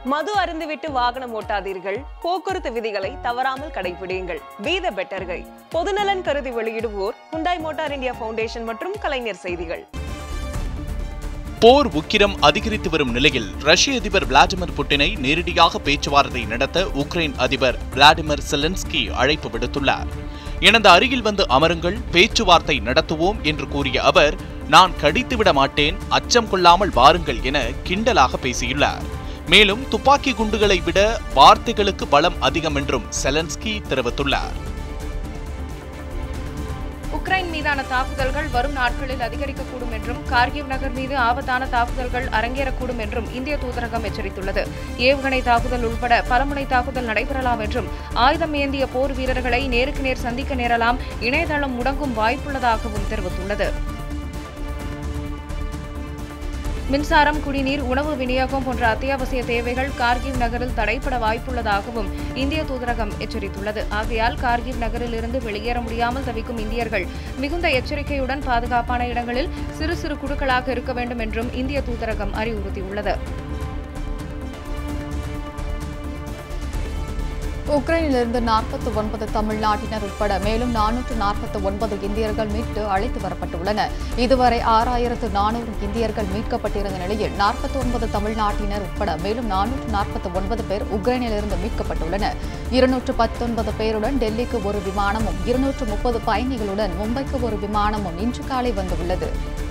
மது அருந்துவிட்டு வாகனம் ஓட்டாதீர்கள் போக்குவரத்து விதிகளை தவறாமல் கடைபிடியுங்கள் பி த பெட்டர் கை பொதுநலன் கருதி வெளியிடுவோர் ஹுண்டாய் மோட்டார் இந்தியா ஃபவுண்டேஷன் மற்றும் கலைஞர் செய்திகள் போர் உக்கிரம் அதிகரித்து வரும் நிலையில் ரஷ்ய அதிபர் விளாடிமிர் புட்டினை நேரடியாக பேச்சுவார்த்தை நடத்த உக்ரைன் அதிபர் விளாடிமிர் செலன்ஸ்கி அழைப்பு விடுத்துள்ளார் எனது அருகில் வந்து அமருங்கள் பேச்சுவார்த்தை நடத்துவோம் என்று கூறிய அவர் நான் கடித்துவிட மாட்டேன் அச்சம் கொள்ளாமல் வாருங்கள் என கிண்டலாக பேசியுள்ளார் மேலும் துப்பாக்கி குண்டுகளை விட வார்த்தைகளுக்கு பலம் அதிகம் என்றும் செலன்ஸ்கி தெரிவித்துள்ளார் உக்ரைன் மீதான தாக்குதல்கள் வரும் நாட்களில் அதிகரிக்கக்கூடும் என்றும் கார்கிவ் நகர் மீது ஆபத்தான தாக்குதல்கள் அரங்கேறக்கூடும் என்றும் இந்திய தூதரகம் எச்சரித்துள்ளது ஏவுகணை தாக்குதல் உள்பட பலமுனை தாக்குதல் நடைபெறலாம் என்றும் ஆயுதம் ஏந்திய போர் வீரர்களை நேருக்கு நேர் சந்திக்க நேரலாம் இணையதளம் முடங்கும் வாய்ப்புள்ளதாகவும் தெரிவித்துள்ளது மின்சாரம் குடிநீர் உணவு விநியோகம் போன்ற அத்தியாவசிய தேவைகள் கார்கிவ் நகரில் தடைப்பட வாய்ப்புள்ளதாகவும் இந்திய தூதரகம் எச்சரித்துள்ளது ஆகையால் கார்கிவ் நகரில் இருந்து வெளியேற முடியாமல் தவிக்கும் இந்தியர்கள் மிகுந்த எச்சரிக்கையுடன் பாதுகாப்பான இடங்களில் சிறு சிறு குழுக்களாக இருக்க வேண்டும் என்றும் இந்திய தூதரகம் அறிவுறுத்தியுள்ளது உக்ரைனிலிருந்து நாற்பத்தி ஒன்பது தமிழ்நாட்டினர் உட்பட மேலும் நானூற்று நாற்பத்தி ஒன்பது இந்தியர்கள் மீட்டு அழைத்து வரப்பட்டுள்ளனர் இதுவரை ஆறாயிரத்து நானூறு இந்தியர்கள் மீட்கப்பட்டிருந்த நிலையில் நாற்பத்தி ஒன்பது தமிழ்நாட்டினர் உட்பட மேலும் நானூற்று நாற்பத்தி ஒன்பது பேர் உக்ரைனிலிருந்து மீட்கப்பட்டுள்ளனர் இருநூற்று பத்தொன்பது பேருடன் டெல்லிக்கு ஒரு விமானமும் இருநூற்று முப்பது பயணிகளுடன் மும்பைக்கு ஒரு விமானமும் இன்று காலை வந்துள்ளது